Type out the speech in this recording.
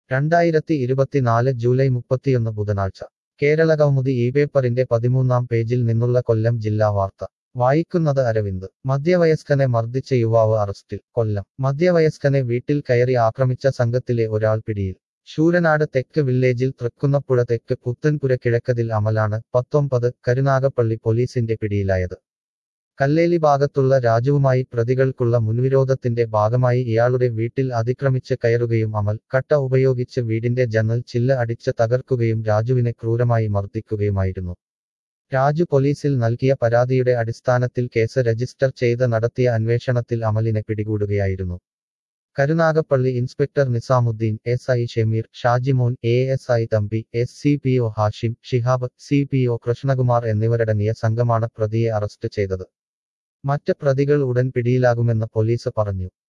രണ്ടായിരത്തി ഇരുപത്തിനാല് ജൂലൈ മുപ്പത്തിയൊന്ന് ബുധനാഴ്ച കേരള കൗമുദി ഈ പേപ്പറിന്റെ പതിമൂന്നാം പേജിൽ നിന്നുള്ള കൊല്ലം ജില്ലാ വാർത്ത വായിക്കുന്നത് അരവിന്ദ് മധ്യവയസ്കനെ മർദ്ദിച്ച യുവാവ് അറസ്റ്റിൽ കൊല്ലം മധ്യവയസ്കനെ വീട്ടിൽ കയറി ആക്രമിച്ച സംഘത്തിലെ ഒരാൾ പിടിയിൽ ശൂരനാട് തെക്ക് വില്ലേജിൽ തൃക്കുന്നപ്പുഴ തെക്ക് പുത്തൻപുര കിഴക്കതിൽ അമലാണ് പത്തൊമ്പത് കരുനാഗപ്പള്ളി പോലീസിന്റെ പിടിയിലായത് കല്ലേലി ഭാഗത്തുള്ള രാജുവുമായി പ്രതികൾക്കുള്ള മുൻവിരോധത്തിന്റെ ഭാഗമായി ഇയാളുടെ വീട്ടിൽ അതിക്രമിച്ച് കയറുകയും അമൽ കട്ട ഉപയോഗിച്ച് വീടിന്റെ ജനൽ ചില്ല അടിച്ച് തകർക്കുകയും രാജുവിനെ ക്രൂരമായി മർദ്ദിക്കുകയുമായിരുന്നു രാജു പോലീസിൽ നൽകിയ പരാതിയുടെ അടിസ്ഥാനത്തിൽ കേസ് രജിസ്റ്റർ ചെയ്ത് നടത്തിയ അന്വേഷണത്തിൽ അമലിനെ പിടികൂടുകയായിരുന്നു Karunagappally inspector Nizamuddin S I Shameer Shajimon A S I Thampi S C P O Hashim Shihab C P O Krishnakumar എന്നിവരടങ്ങിയ സംഘമാണ് പ്രതിയെ അറസ്റ്റ് ചെയ്തത് മറ്റ് പ്രതികൾ ഉടൻ പിടിയിലാകുമെന്ന് പോലീസ് പറഞ്ഞു